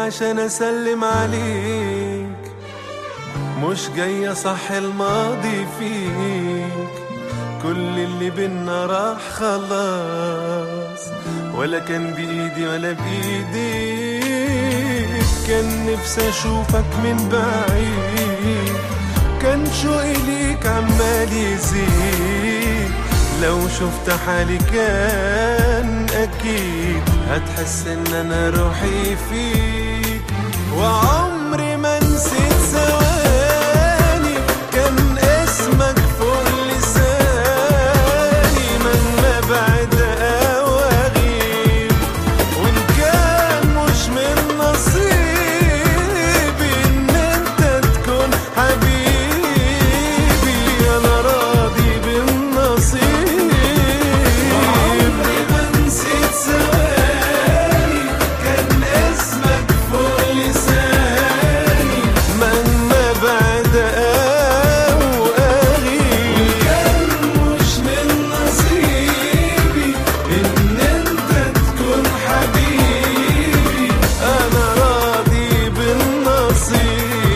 عشان اسلم عليك مش جاي صح الماضي فيك كل اللي بينا راح خلاص ولا كان بايدي ولا بايديك كان نفسي اشوفك من بعيد كان شوقي ليك عمال يزيد لو شفت حالي كان اكيد هتحس ان انا روحي فيك وعمري ما نسيت ثواني كان اسمك فوق لساني مهما بعد او اغيب وان كان مش من نصيبي ان انت تكون حبيبي انا راضي بالنصيب عمري ما نسيت ثواني كان اسمك فوق لساني مهما بعد او اغيب كان مش من نصيبي ان انت تكون حبيبي انا راضي بالنصيب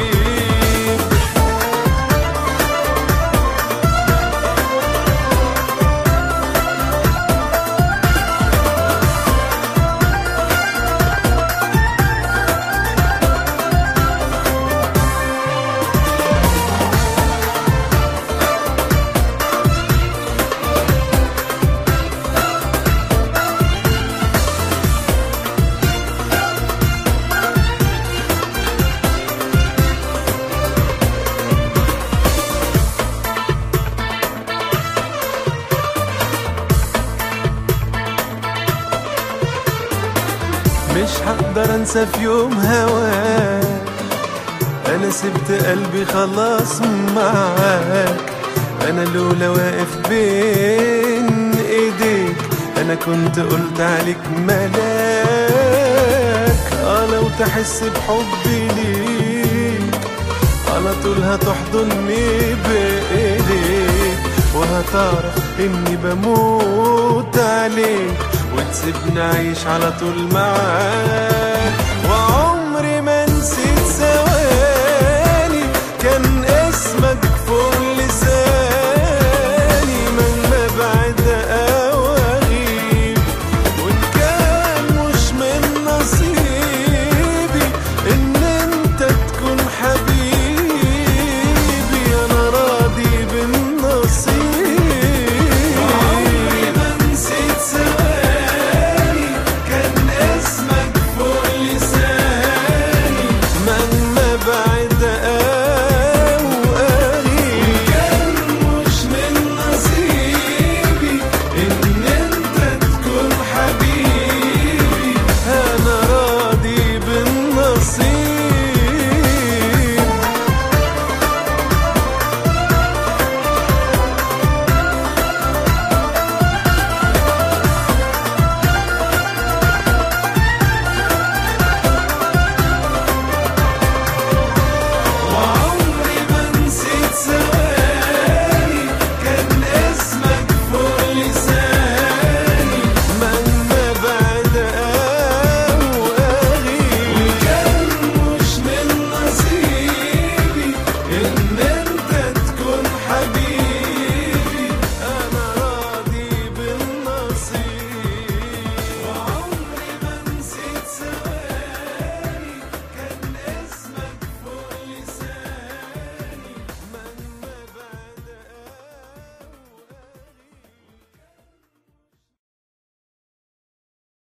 مش هقدر انسى في يوم هواك انا سبت قلبي خلاص معاك انا لولا واقف بين ايديك انا كنت قلت عليك ملاك اه لو تحس بحبي ليك على طول هتحضني بايديك وهتعرف اني بموت عليك وتسيبني اعيش على طول معاك